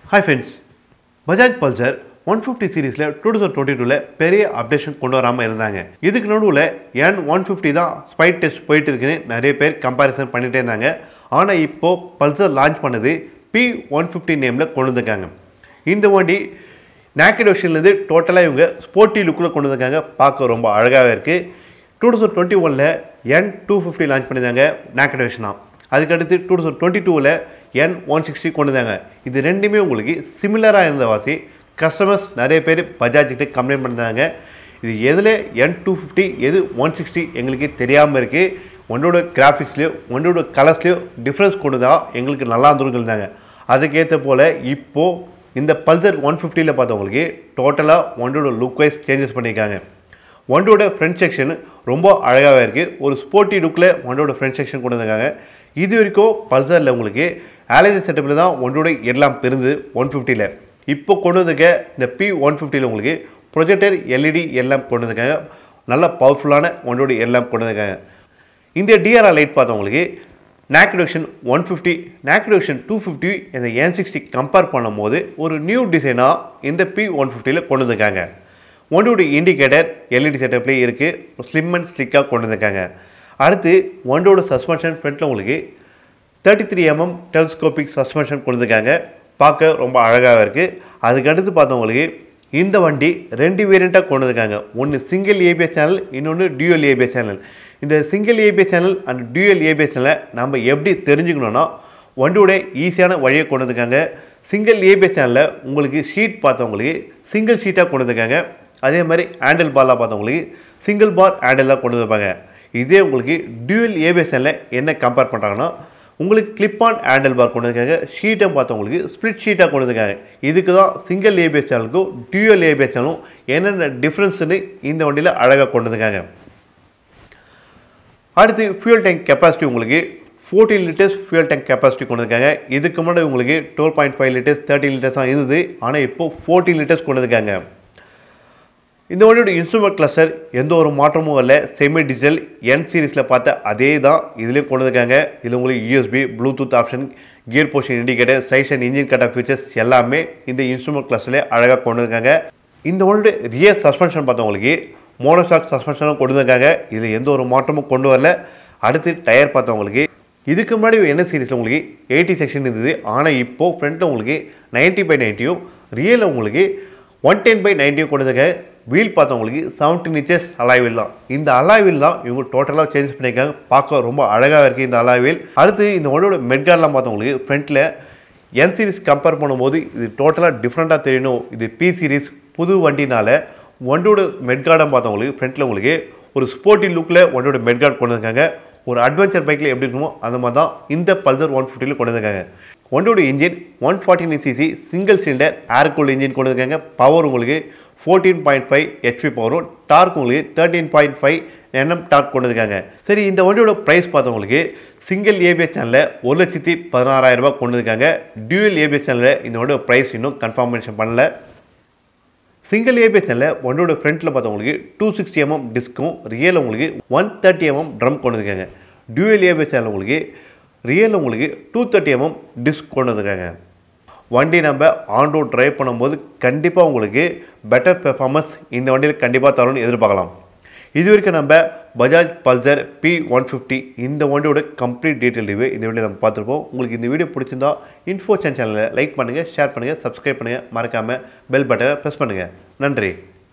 hi friends Bajaj Pulsar one fifty சீரீஸில் two thousand twenty டூவில் பெரிய அப்டேஷன் கொண்டு வராமல் இருந்தாங்க இதுக்கு நடுவில் என் ஒன் ஃபிஃப்டி தான் ஸ்பைட் டெஸ்ட் போயிட்டு இருக்குன்னு நிறைய பேர் கம்பேரிசன் பண்ணிகிட்டே இருந்தாங்க ஆனால் இப்போது பல்சர் லான்ச் பண்ணது பி ஒன் ஃபிஃப்டி நேமில் கொண்டு வந்திருக்காங்க இந்த வண்டி நேக்கட் வெர்ஷன்லேருந்து டோட்டலாக இவங்க ஸ்போர்ட்டி லுக்கில் கொண்டு வந்திருக்காங்க பார்க்க ரொம்ப அழகாகவே இருக்குது டூ தௌசண்ட் டுவெண்ட்டி ஒனில் என் டூ ஃபிஃப்டி லான்ச் பண்ணியிருந்தாங்க நேக்கட் வெர்ஷனாக அதுக்கடுத்து டூ தௌசண்ட் டுவெண்ட்டி டூவில் என் ஒன் சிக்ஸ்டி கொண்டு வந்தாங்க இது ரெண்டுமே உங்களுக்கு சிமிலராக இருந்த வாசி கஸ்டமர்ஸ் நிறைய பேர் பஜாஜ் கிட்ட கம்ப்ளைண்ட் பண்ணிருந்தாங்க இது எதில் என் டூ ஃபிஃப்டி எது ஒன் சிக்ஸ்டி எங்களுக்கு தெரியாமல் இருக்குது ஒன்றோட கிராஃபிக்ஸ்லேயோ ஒன்றோட கலர்ஸ்லேயோ டிஃப்ரென்ஸ் கொண்டு தான் எங்களுக்கு நல்லா இருந்துருன்னு இருந்தாங்க அதுக்கேற்ற போல் இப்போது இந்த பல்சர் ஒன் ஃபிஃப்டியில் பார்த்தவங்களுக்கு டோட்டலாக ஒன்றோட லுக் வைஸ் சேஞ்சஸ் பண்ணியிருக்காங்க ஒண்டோட ஃப்ரண்ட் செக்ஷன் ரொம்ப அழகாகவே இருக்குது ஒரு ஸ்போர்ட்டி லுக்கில் ஒண்டோட ஃப்ரண்ட் செக்ஷன் கொண்டு வந்திருக்காங்க இது வரைக்கும் பல்சரில் உங்களுக்கு ஆலேஜ் செட்டப்பில் தான் ஒன்றோட எல்லாம் பெருந்து ஒன் ஃபிஃப்டியில் இப்போ கொண்டு வந்திருக்க இந்த பி ஒன் ஃபிஃப்டியில் உங்களுக்கு ப்ரொஜெக்டர் எல்இடி எல்லாம் கொண்டு வந்திருக்காங்க நல்ல பவர்ஃபுல்லான ஒன்றோட எல்லாம் கொண்டு வந்திருக்காங்க இந்த டிஆர்ஆர் லைட் பார்த்தவங்களுக்கு நாக்டோஷன் ஒன் ஃபிஃப்டி நாக்டோஷன் டூ ஃபிஃப்டி இந்த என் சிக்ஸ்டி கம்பேர் பண்ணும்போது ஒரு நியூ டிசைனாக இந்த பி ஒன் ஃபிஃப்டியில் கொண்டு வந்திருக்காங்க ஒன்றுடைய இண்டிகேட்டர் எல்இடி செட்டப்லேயே இருக்குது ஸ்லிம் அண்ட் ஸ்லிக்காக கொண்டு வந்திருக்காங்க அடுத்து ஒன்றோட சஸ்பென்ஷன் ஃப்ரண்ட்டில் உங்களுக்கு thirty three mm telescopic suspension கொண்டு வந்திருக்காங்க பார்க்க ரொம்ப அழகாக இருக்குது அதுக்கடுத்து பார்த்தவங்களுக்கு இந்த வண்டி ரெண்டு வேரியண்ட்டாக கொண்டு வந்திருக்காங்க ஒன்று சிங்கிள் ஏபிஎஸ் சேனல் இன்னொன்று டியூஎல் ஏபிஎஸ் சேனல் இந்த single ABS channel and dual ABS சேனலை நம்ம எப்படி தெரிஞ்சுக்கணுன்னா வண்டியோட ஈஸியான வழியை கொண்டு வந்திருக்காங்க சிங்கிள் ஏபிஎஸ் சேனலில் உங்களுக்கு ஷீட் பார்த்தவங்களுக்கு சிங்கிள் ஷீட்டாக கொண்டு வந்திருக்காங்க அதே மாதிரி ஹேண்டில் பார்லாம் பார்த்தவங்களுக்கு சிங்கிள் பார் ஹேண்டில் தான் கொண்டு வந்திருப்பாங்க இதே உங்களுக்கு டியூஎல் ஏபிஎஸ் சேனலில் என்ன கம்பேர் பண்ணுறாங்கன்னா உங்களுக்கு கிளிப் ஆன் ஹேண்டில் பார் கொண்டு வந்திருக்காங்க ஷீட்டை பார்த்தவங்களுக்கு ஸ்ப்ளிட் ஷீட்டாக கொண்டு வந்திருக்காங்க இதுக்கு தான் சிங்கிள் ஏபிஎஸ் சேனலுக்கும் டியூஎல் ஏபிஎஸ் சேனலும் என்னென்ன டிஃப்ரென்ஸ்னு இந்த வண்டியில் அழகாக கொண்டு வந்திருக்காங்க அடுத்து ஃபியூல் டேங்க் கெப்பாசிட்டி உங்களுக்கு fourteen litres fuel tank capacity கொண்டு வந்திருக்காங்க இதுக்கு முன்னாடி உங்களுக்கு twelve point five litres thirty litres தான் இருந்தது ஆனால் இப்போ ஃபோர்டீன் லிட்டர்ஸ் கொண்டு வந்திருக்காங்க இந்த வண்டியோட இன்ஸ்ட்ருமெண்ட் கிளஸ்டர் எந்த ஒரு மாற்றமும் இல்லை செமி டிஜிட்டல் என் சீரீஸில் பார்த்த அதே தான் இதுலேயும் கொண்டு வந்திருக்காங்க இதில் உங்களுக்கு USB Bluetooth option gear position indicator size and engine cut features எல்லாமே இந்த இன்ஸ்ட்ருமெண்ட் கிளஸ்டர்லேயே அழகாக கொண்டு வந்திருக்காங்க இந்த வண்டியோட ரியர் சஸ்பென்ஷன் பார்த்தவங்களுக்கு மோனோசாக் சஸ்பென்ஷனும் கொண்டு வந்திருக்காங்க இதில் எந்த ஒரு மாற்றமும் கொண்டு வரல அடுத்து டயர் பார்த்தவங்களுக்கு இதுக்கு முன்னாடி என்ன சீரீஸில் உங்களுக்கு எயிட்டி செக்ஷன் இருந்தது ஆனால் இப்போது ஃப்ரண்ட்டில் உங்களுக்கு நைன்ட்டி பை நைன்ட்டியும் ரியலில் உங்களுக்கு ஒன் டென் பை நைன்ட்டியும் கொண்டு வந்திருக்காங்க வீல் பார்த்தவங்களுக்கு செவன்டீன் இன்ச்சஸ் அலாய்வில் தான் இந்த அலாய்வில் தான் இவங்க டோட்டலாக சேஞ்ச் பண்ணியிருக்காங்க பார்க்க ரொம்ப அழகாக இருக்குது இந்த அலாய்வில் அடுத்து இந்த வண்டியோட மெட்கார்ட்லாம் பார்த்தவங்களுக்கு ஃப்ரண்ட்டில் என் சீரிஸ் கம்பேர் பண்ணும்போது இது டோட்டலாக டிஃப்ரெண்ட்டாக தெரியணும் இது பி சீரிஸ் புது வண்டினால வண்டியோட மெட்கார்டம் பார்த்தவங்களுக்கு ஃப்ரண்ட்டில் உங்களுக்கு ஒரு ஸ்போர்ட்டி லுக்கில் வண்டியோட மெட்கார்ட் கொண்டு வந்திருக்காங்க ஒரு அட்வென்ச்சர் பைக்கில் எப்படி இருக்குமோ அந்த மாதிரி தான் இந்த பல்சர் ஒன் ஃபிஃப்டியில் கொண்டு வந்திருக்காங்க வண்டியோட engine one forty CC single cylinder air cool engine கொண்டு வந்திருக்காங்க பவர் உங்களுக்கு ஃபோர்டீன் பாயிண்ட் ஃபைவ் ஹெச்பி பவரும் டார்க் உங்களுக்கு thirteen point five NM torque கொண்டு வந்திருக்காங்க சரி இந்த வண்டியோட ப்ரைஸ் பார்த்தவங்களுக்கு சிங்கிள் ஏபிஎஸ் சேனலில் ஒரு லட்சத்தி பதினாறாயிரம் ரூபாய் கொண்டு வந்திருக்காங்க டியூஎல் ஏபிஎஸ் சேனலில் இந்த வண்டியோட ப்ரைஸ் இன்னும் கன்ஃபர்மேஷன் பண்ணல சிங்கிள் ஏபிஎஸ் சேனலில் வண்டியோட ஃப்ரண்ட்டில் பார்த்தவங்களுக்கு டூ சிக்ஸ்டி எம்எம் டிஸ்க்கும் ரியல் உங்களுக்கு ஒன் தேர்ட்டி எம்எம் ட்ரம் கொண்டு வந்திருக்காங்க டியூஎல் ஏபிஎஸ் சேனல் உங்களுக்கு ரியல் உங்களுக்கு டூ தேர்ட்டி எம்எம் டிஸ்க் கொண்டு வந்திருக்காங்க வண்டி நம்ம ஆன் ரோட் ட்ரைவ் பண்ணும்போது கண்டிப்பாக உங்களுக்கு பெட்டர் பெர்ஃபார்மன்ஸ் இந்த வண்டியில் கண்டிப்பாக தரும்னு எதிர்பார்க்கலாம் இது வரைக்கும் நம்ம Bajaj Pulsar P one fifty இந்த வண்டியோட கம்ப்ளீட் டீட்டெயில் ரிவ்யூ இந்த வீடியோ நம்ம பார்த்துருப்போம் உங்களுக்கு இந்த வீடியோ பிடிச்சிருந்தா இன்ஃபோ சேனலை லைக் பண்ணுங்கள் ஷேர் பண்ணுங்கள் சப்ஸ்கிரைப் பண்ணுங்கள் மறக்காமல் பெல் பட்டனை ப்ரெஸ் பண்ணுங்கள் நன்றி